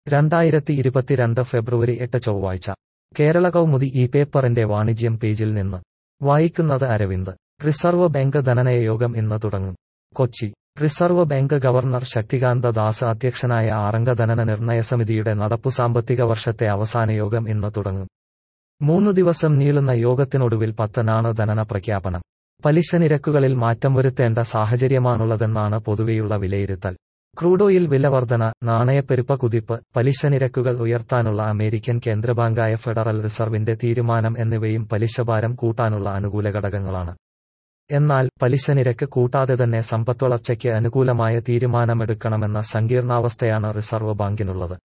രണ്ടായിരത്തി ഇരുപത്തിരണ്ട് ഫെബ്രുവരി എട്ട് ചൊവ്വാഴ്ച കേരള കൗമുദി ഈ പേപ്പറിന്റെ വാണിജ്യം പേജിൽ നിന്ന് വായിക്കുന്നത് അരവിന്ദ് റിസർവ് ബാങ്ക് ധനനയ യോഗം ഇന്ന് തുടങ്ങും Kochi Reserve Bank governor Shaktikanta Das അധ്യക്ഷനായ ആറംഗ ധനന നിർണയ സമിതിയുടെ നടപ്പു സാമ്പത്തിക വർഷത്തെ അവസാന യോഗം ഇന്ന് തുടങ്ങും മൂന്നു ദിവസം നീളുന്ന യോഗത്തിനൊടുവിൽ പത്തനാണ് ധനന പ്രഖ്യാപനം പലിശ നിരക്കുകളിൽ മാറ്റം വരുത്തേണ്ട സാഹചര്യമാണുള്ളതെന്നാണ് പൊതുവെയുള്ള വിലയിരുത്തൽ ക്രൂഡ് ഓയിൽ വില വർധന നാണയപ്പെരുപ്പ കുതിപ്പ് പലിശ നിരക്കുകൾ ഉയർത്താനുള്ള അമേരിക്കൻ കേന്ദ്രബാങ്കായ ഫെഡറൽ റിസർവിന്റെ തീരുമാനം എന്നിവയും പലിശഭാരം കൂട്ടാനുള്ള അനുകൂല ഘടകങ്ങളാണ് എന്നാൽ പലിശ നിരക്ക് കൂട്ടാതെ തന്നെ സമ്പദ്വളർച്ചയ്ക്ക് അനുകൂലമായ തീരുമാനമെടുക്കണമെന്ന സങ്കീർണാവസ്ഥയാണ് റിസർവ് ബാങ്കിനുള്ളത്